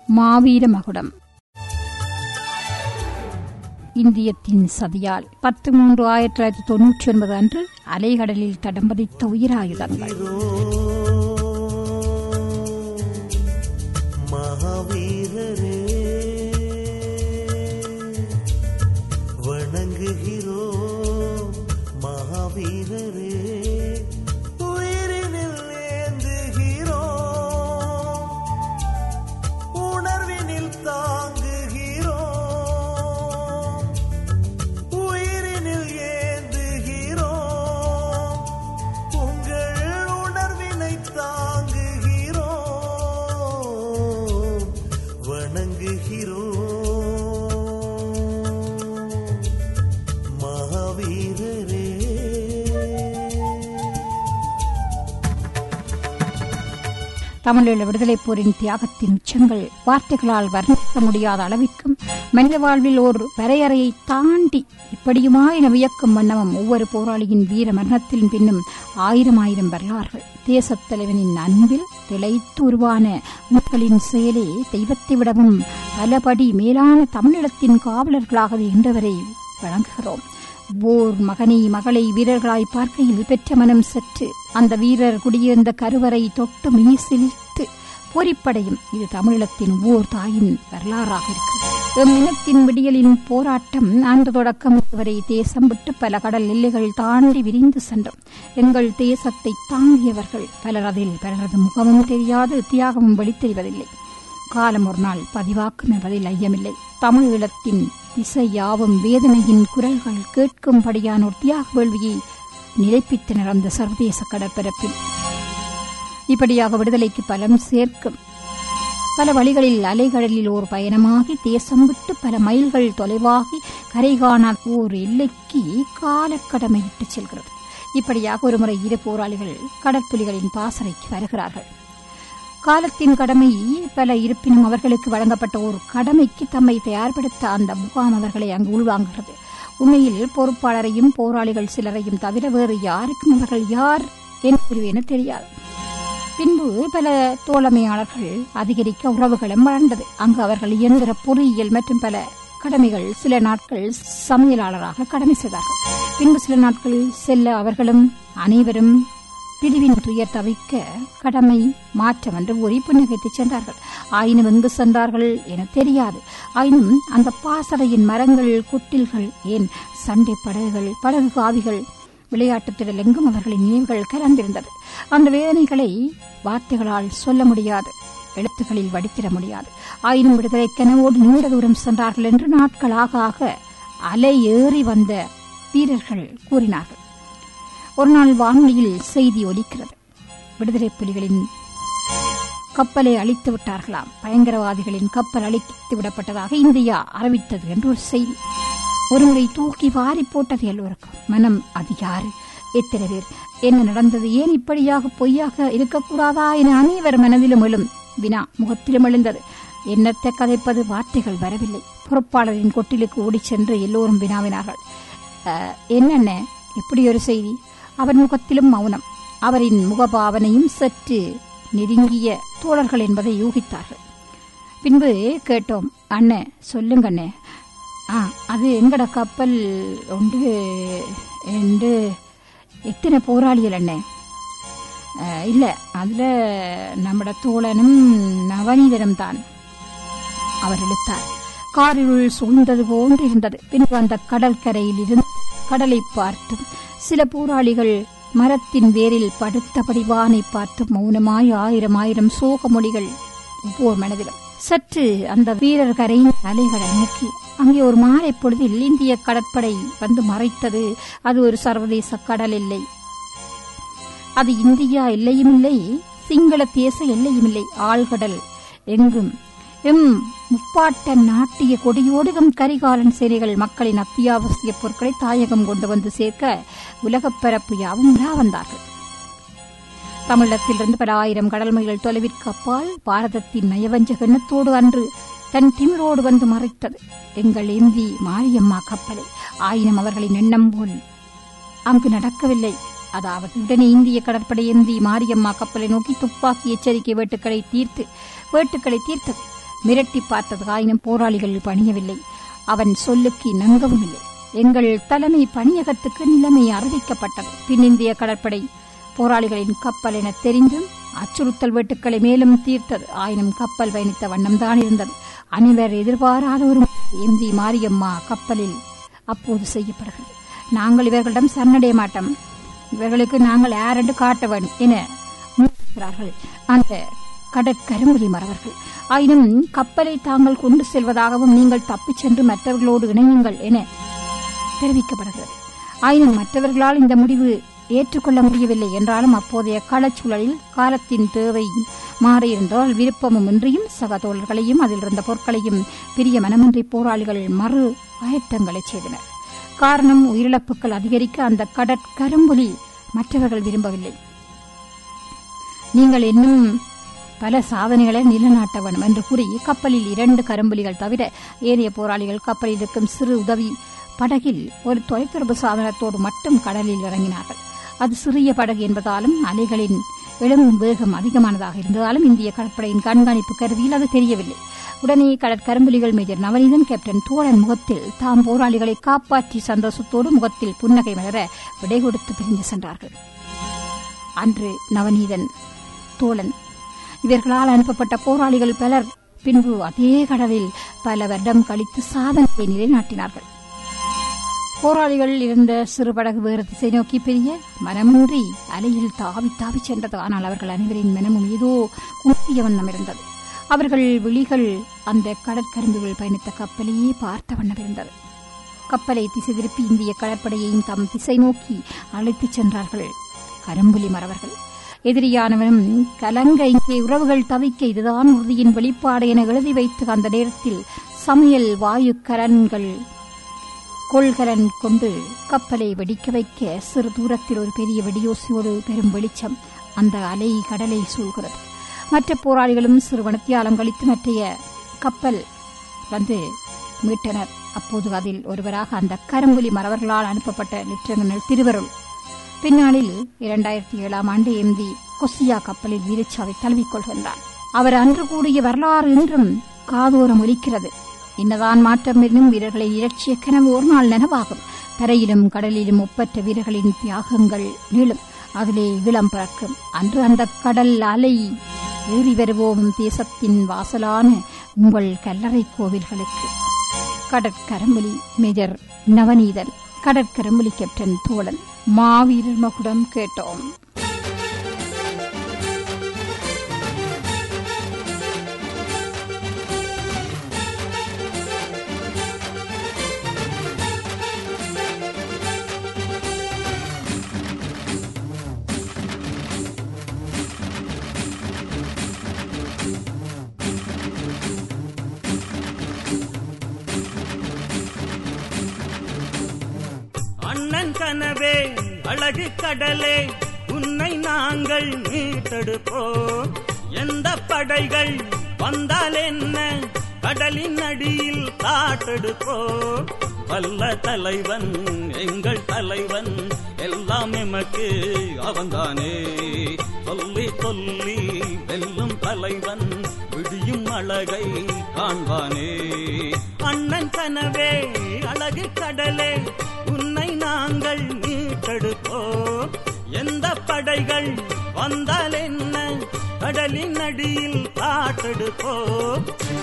மாவீர மகுடம் இந்தியத்தின் சதியால் பத்து மூன்று ஆயிரத்தி தொள்ளாயிரத்தி தொன்னூற்றி ஒன்பது அன்று அலைகடலில் தடம் பதித்த உயிராயுதங்கள் மகாவீரரே வணங்குகிறோ மகாவீரரே உயிரினில் ஏந்துகிறோ உணர்வினில் தாங்குகிறோ உயிரினில் ஏந்துகிறோ உங்கள் உணர்வினை தாங்குகிறோ வணங்குகிறோ மகாவீரரே தமிழீழ விடுதலைப் போரின் தியாகத்தின் உச்சங்கள் வார்த்தைகளால் வர்ணிக்க முடியாத அளவிற்கும் மனித வாழ்வில் ஓர் வரையறையை தாண்டி இப்படியுமா என வியக்கும் வண்ணமும் ஒவ்வொரு போராளியின் வீர மரணத்தின் பின்னும் ஆயிரம் ஆயிரம் வரலாறுகள் தேசத் தலைவனின் அன்பில் திளைத்து உருவான மக்களின் செயலே தெய்வத்தை விடவும் பலபடி மேலான தமிழிடத்தின் காவலர்களாகவே இன்றவரை வழங்குகிறோம் ஓர் மகனை மகளை வீரர்களாய் பார்க்கையில் பெற்ற மனம் சற்று அந்த வீரர் குடியிருந்த கருவறை தொட்டு மீசிலித்து போரிப்படையும் இது தமிழீழத்தின் ஓர் தாயின் வரலாறாக இருக்கிறது எம் இனத்தின் விடியலின் போராட்டம் ஆண்டு தொடக்கம் வரை தேசம் விட்டு பல கடல் எல்லைகள் தாண்டி விரிந்து சென்றோம் எங்கள் தேசத்தை தாங்கியவர்கள் பலர் அதில் பலரது முகமும் தெரியாது தியாகமும் வெளித்தெரிவதில்லை காலம் ஒரு நாள் பதிவாக்கும் என்பதில் ஐயமில்லை தமிழீழத்தின் திசை யாவும் வேதனையின் குரல்கள் கேட்கும்படியான ஒரு தியாக வேள்வியை நிலைப்பித்தனர் அந்த சர்வதேச கடற்பரப்பில் இப்படியாக விடுதலைக்கு பலம் சேர்க்கும் பல வழிகளில் அலைகடலில் ஓர் பயணமாகி தேசம் விட்டு பல மைல்கள் தொலைவாகி கரை காணா ஓர் எல்லைக்கு காலக்கடமையிட்டு செல்கிறது இப்படியாக ஒருமுறை இரு போராளிகள் கடற்புலிகளின் பாசறைக்கு வருகிறார்கள் காலத்தின் கடமை பல இருப்பினும் அவர்களுக்கு வழங்கப்பட்ட ஒரு கடமைக்கு தம்மை தயார்படுத்த அந்த முகாம் அவர்களை அங்கு உள்வாங்குகிறது உண்மையில் பொறுப்பாளரையும் போராளிகள் சிலரையும் தவிர வேறு யாருக்கும் அவர்கள் யார் என தெரியாது பின்பு பல தோழமையாளர்கள் அதிகரிக்க உறவுகளும் வளர்ந்தது அங்கு அவர்கள் இயந்திர பொறியியல் மற்றும் பல கடமைகள் சில நாட்கள் சமையலாளராக கடமை செய்தார்கள் பின்பு சில நாட்கள் செல்ல அவர்களும் அனைவரும் பிரிவின் துயர் தவிக்க கடமை மாற்றம் என்று கூறி புன்னகைத்து சென்றார்கள் ஆயினும் எங்கு சென்றார்கள் என தெரியாது ஆயினும் அந்த பாசறையின் மரங்கள் குட்டில்கள் ஏன் சண்டை படகுகள் படகு காவிகள் விளையாட்டுத் திடல் எங்கும் அவர்களின் நினைவுகள் கலந்திருந்தது அந்த வேதனைகளை வார்த்தைகளால் சொல்ல முடியாது எழுத்துகளில் வடித்திட முடியாது ஆயினும் விடுதலை கனவோடு நீண்ட தூரம் சென்றார்கள் என்று நாட்களாக ஆக அலை ஏறி வந்த வீரர்கள் கூறினார்கள் ஒரு நாள் வானொலியில் செய்தி ஒலிக்கிறது விடுதலை புலிகளின் கப்பலை அழித்து விட்டார்களாம் பயங்கரவாதிகளின் கப்பல் அழித்து விடப்பட்டதாக இந்தியா அறிவித்தது என்று ஒரு செய்தி ஒருமுறை தூக்கி வாரி போட்டது எல்லோருக்கும் மனம் அது யாரு எத்தனை பேர் என்ன நடந்தது ஏன் இப்படியாக பொய்யாக இருக்கக்கூடாதா என அனைவர் மனதிலும் எழும் வினா முகத்திலும் எழுந்தது என்னத்தை கதைப்பது வார்த்தைகள் வரவில்லை பொறுப்பாளரின் கொட்டிலுக்கு ஓடிச் சென்று எல்லோரும் வினாவினார்கள் "அஹ், என்னென்ன இப்படி ஒரு செய்தி அவர் முகத்திலும் மௌனம் அவரின் முகபாவனையும் சற்று நெருங்கிய தோழர்கள் என்பதை யூகித்தார்கள் பின்பு கேட்டோம் அண்ணே சொல்லுங்க அண்ணே ஆ அது எங்கட கப்பல் உண்டு என்று எத்தனை போராளிகள் அண்ணே அஹ், இல்ல அதுல நம்மட தோழனும் நவநீதனும் தான் அவர் இழுத்தார் காரிருள் சூழ்ந்தது போன்று இருந்தது பின்பு அந்த கடற்கரையில் இருந்து கடலை பார்த்தும் சில போராளிகள் மரத்தின் வேரில் படுத்தபடி வானை பார்த்து மௌனமாய் ஆயிரம் ஆயிரம் சோக மொழிகள் ஒவ்வொரு மனதிலும் சற்று அந்த வீரர் கரையின் அலைகளை நோக்கி அங்கே ஒரு மாலை பொழுதில் இந்திய கடற்படை வந்து மறைத்தது அது ஒரு சர்வதேச கடல் எல்லை அது இந்தியா எல்லையும் இல்லை சிங்கள தேச எல்லையும் இல்லை ஆழ்கடல் எங்கும் எம் முப்பாட்ட நாட்டிய கொடியோடு எம் கரிகாலன் சேனைகள் மக்களின் அத்தியாவசிய பொருட்களை தாயகம் கொண்டு வந்து சேர்க்க உலகப் பரப்பு யாவும் உலா வந்தார்கள் தமிழகத்திலிருந்து பல ஆயிரம் கடல் மைல்கள் தொலைவிற்கு அப்பால் பாரதத்தின் நயவஞ்ச எண்ணத்தோடு அன்று தன் திமிரோடு வந்து மறைத்தது எங்கள் எம்பி மாரியம்மா கப்பலை ஆயினும் அவர்களின் எண்ணம் போல் அங்கு நடக்கவில்லை அதாவது உடனே இந்திய கடற்படை ஏந்தி மாரியம்மா கப்பலை நோக்கி துப்பாக்கி எச்சரிக்கை வேட்டுக்களை தீர்த்து வேட்டுக்களை தீர்த்தது மிரட்டி பார்த்தது ஆயினும் போராளிகள் பணியவில்லை அவன் சொல்லுக்கு இணங்கவும் இல்லை எங்கள் தலைமை பணியகத்துக்கு நிலைமை அறிவிக்கப்பட்டது பின்னிந்திய கடற்படை போராளிகளின் கப்பல் என தெரிந்தும் அச்சுறுத்தல் வெட்டுக்களை மேலும் தீர்த்தது ஆயினும் கப்பல் பயணித்த வண்ணம்தான் இருந்தது அனைவர் எதிர்பாராத ஒரு எம் ஜி மாரியம்மா கப்பலில் அப்போது செய்யப்படுகிறது நாங்கள் இவர்களிடம் சரணடைய மாட்டோம் இவர்களுக்கு நாங்கள் யாரென்று காட்ட வேண்டும் என முன்னிறுத்துகிறார்கள் அந்த கடற்கரும்புலி மறவர்கள் ஆயினும் கப்பலை தாங்கள் கொண்டு செல்வதாகவும் நீங்கள் தப்பிச் சென்று மற்றவர்களோடு இணையுங்கள் என தெரிவிக்கப்படுகிறது ஆயினும் மற்றவர்களால் இந்த முடிவு ஏற்றுக்கொள்ள முடியவில்லை என்றாலும் அப்போதைய களச்சூழலில் காலத்தின் தேவை மாறியிருந்தால் விருப்பமும் இன்றியும் சக தோழர்களையும் அதில் இருந்த பொருட்களையும் பிரிய மனமின்றி போராளிகள் மறு ஆயத்தங்களை செய்தனர் காரணம் உயிரிழப்புகள் அதிகரிக்க அந்த கடற்கரும்புலி மற்றவர்கள் விரும்பவில்லை நீங்கள் இன்னும் பல சாதனைகளை நிலைநாட்ட வேண்டும் என்று கூறி கப்பலில் இரண்டு கரும்புலிகள் தவிர ஏனைய போராளிகள் கப்பலில் இருக்கும் சிறு உதவி படகில் ஒரு தொலைத்தொடர்பு சாதனத்தோடு மட்டும் கடலில் இறங்கினார்கள் அது சிறிய படகு என்பதாலும் அலைகளின் எழும்பும் வேகம் அதிகமானதாக இருந்ததாலும் இந்திய கடற்படையின் கண்காணிப்பு கருவியில் அது தெரியவில்லை உடனே கடற்கரும்புலிகள் மேஜர் நவநீதன் கேப்டன் தோழன் முகத்தில் தாம் போராளிகளை காப்பாற்றி சந்தோஷத்தோடு முகத்தில் புன்னகை மலர விடை கொடுத்து பிரிந்து சென்றார்கள் அன்று நவநீதன் தோழன் இவர்களால் அனுப்பப்பட்ட போராளிகள் பலர் பின்பு அதே கடலில் பல வருடம் கழித்து சாதனையை நிலைநாட்டினார்கள் போராளிகள் இருந்த சிறு படகு வேறு திசை நோக்கி பெரிய மனமின்றி அலையில் தாவி தாவி சென்றது ஆனால் அவர்கள் அனைவரின் மனமும் ஏதோ கூட்டிய வண்ணம் இருந்தது அவர்கள் விழிகள் அந்த கடற்கரும்புகள் பயணித்த கப்பலையே பார்த்த வண்ணம் இருந்தது கப்பலை திசை திருப்பி இந்திய கடற்படையையும் தம் திசை நோக்கி அழைத்துச் சென்றார்கள் கரும்புலி மறவர்கள் எதிரியானவனும் கலங்க இங்கே உறவுகள் தவிக்க இதுதான் உறுதியின் வெளிப்பாடு என எழுதி வைத்து அந்த நேரத்தில் சமையல் வாயு கலன்கள் கொள்கலன் கொண்டு கப்பலை வெடிக்க வைக்க சிறு தூரத்தில் ஒரு பெரிய வெடியோசியோடு பெரும் வெளிச்சம் அந்த அலை கடலை சூழ்கிறது மற்ற போராளிகளும் சிறு வனத்தியாலம் கழித்து மற்றைய கப்பல் வந்து மீட்டனர் அப்போது அதில் ஒருவராக அந்த கரும்புலி மறவர்களால் அனுப்பப்பட்ட லிப்டினல் திருவருள் பின்னாளில் இரண்டாயிரத்தி ஏழாம் ஆண்டு எம்தி கொசியா கப்பலில் வீரச்சாவை தழுவிக்கொள்கின்றார் அவர் அன்று கூடிய வரலாறு இன்றும் காதோரம் ஒலிக்கிறது என்னதான் மாற்றம் என்னும் வீரர்களின் இலட்சிய கனவு ஒரு நாள் நனவாகும் தரையிலும் கடலிலும் ஒப்பற்ற வீரர்களின் தியாகங்கள் நீளும் அதிலே இளம் பிறக்கும் அன்று அந்த கடல் அலை ஏறி வருவோம் தேசத்தின் வாசலான உங்கள் கல்லறை கோவில்களுக்கு கடற்கரம்புலி மேஜர் நவநீதன் கடற்கரம்புலி கேப்டன் தோழன் மாவீரர் மகுடம் கேட்டோம் அண்ணன் கனவே அழகு கடலே உன்னை நாங்கள் மீட்டெடுப்போம் எந்த படைகள் வந்தால் என்ன கடலின் அடியில் காட்டெடுப்போம் வல்ல தலைவன் எங்கள் தலைவன் எல்லாம் எமக்கு அவன்தானே சொல்லி சொல்லி வெல்லும் தலைவன் விடியும் அழகை காண்பானே அண்ணன் கனவே அழகு கடலே உன்னை நாங்கள் மீட்டெடுப்போம் எந்த படைகள் வந்தால் என்ன கடலின் அடியில் காட்டெடுப்போம்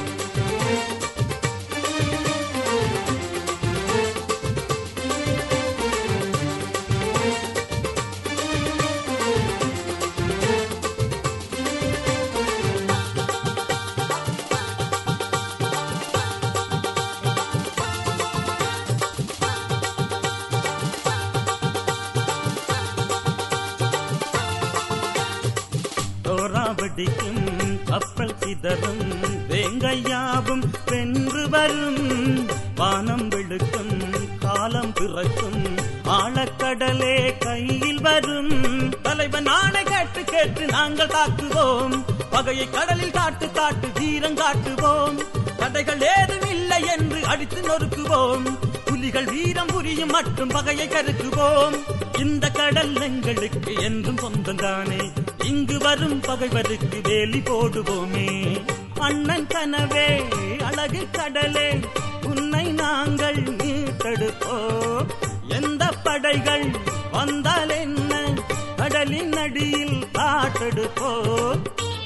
தோராவடிக்கும் கப்பல் சிதறும் வேங்கையாவும் வென்று வரும் வானம் வெளுக்கும் காலம் பிறக்கும் ஆழக்கடலே கையில் வரும் தலைவன் ஆணை கேட்டு கேட்டு நாங்கள் தாக்குவோம் பகையை கடலில் காட்டு காட்டு தீரம் காட்டுவோம் தடைகள் ஏதும் இல்லை என்று அடித்து நொறுக்குவோம் புலிகள் வீரம் புரியும் மற்றும் பகையை கருக்குவோம் இந்த கடல் எங்களுக்கு என்றும் சொந்தம் தானே இங்கு வரும் பகைவருக்கு வேலி போடுவோமே அண்ணன் கனவே அழகு கடலே உன்னை நாங்கள் மீட்டெடுப்போம் எந்த படைகள் வந்தால் என்ன கடலின் அடியில் காட்டெடுப்போம்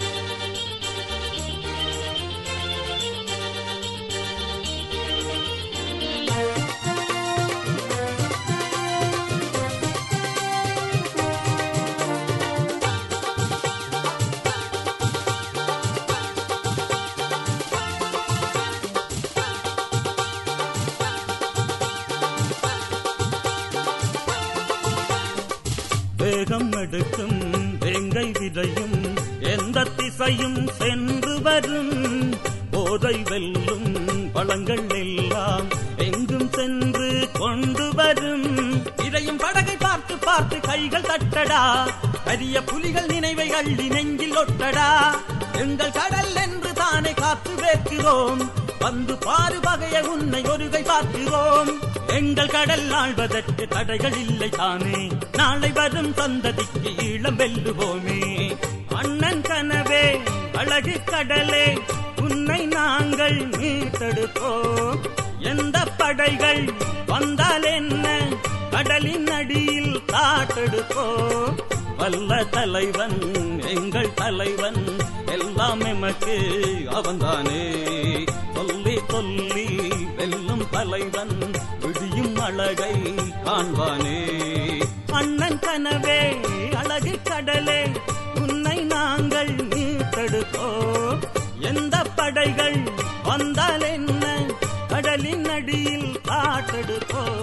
வேகம் எடுக்கும் வேங்கை விதையும் எந்த திசையும் சென்று வரும் போதை வெல்லும் பழங்கள் எல்லாம் எங்கும் சென்று கொண்டு வரும் இதையும் படகை பார்த்து பார்த்து கைகள் தட்டடா பெரிய புலிகள் நினைவை அள்ளி நெஞ்சில் ஒட்டடா எங்கள் கடல் என்று தானே காத்து வேக்கிறோம் வந்து பாரு வகைய உன்னை ஒருகை பார்க்கிறோம் எங்கள் கடல் ஆழ்வதற்கு தடைகள் இல்லை தானே நாளை வரும் சந்ததிக்கு ஈழம் வெல்லுவோமே அண்ணன் கனவே அழகு கடலே உன்னை நாங்கள் மீட்டெடுப்போம் எந்த படைகள் வந்தால் என்ன கடலின் அடியில் காட்டெடுப்போம் வல்ல தலைவன் எங்கள் தலைவன் எல்லாம் எமக்கு அவன்தானே சொல்லி சொல்லி வெல்லும் தலைவன் விடியும் அழகை காண்பானே அண்ணன் கனவே அழகு கடலே உன்னை நாங்கள் மீட்டெடுப்போம் எந்த படைகள் வந்தால் என்ன கடலின் அடியில் காட்டெடுப்போம்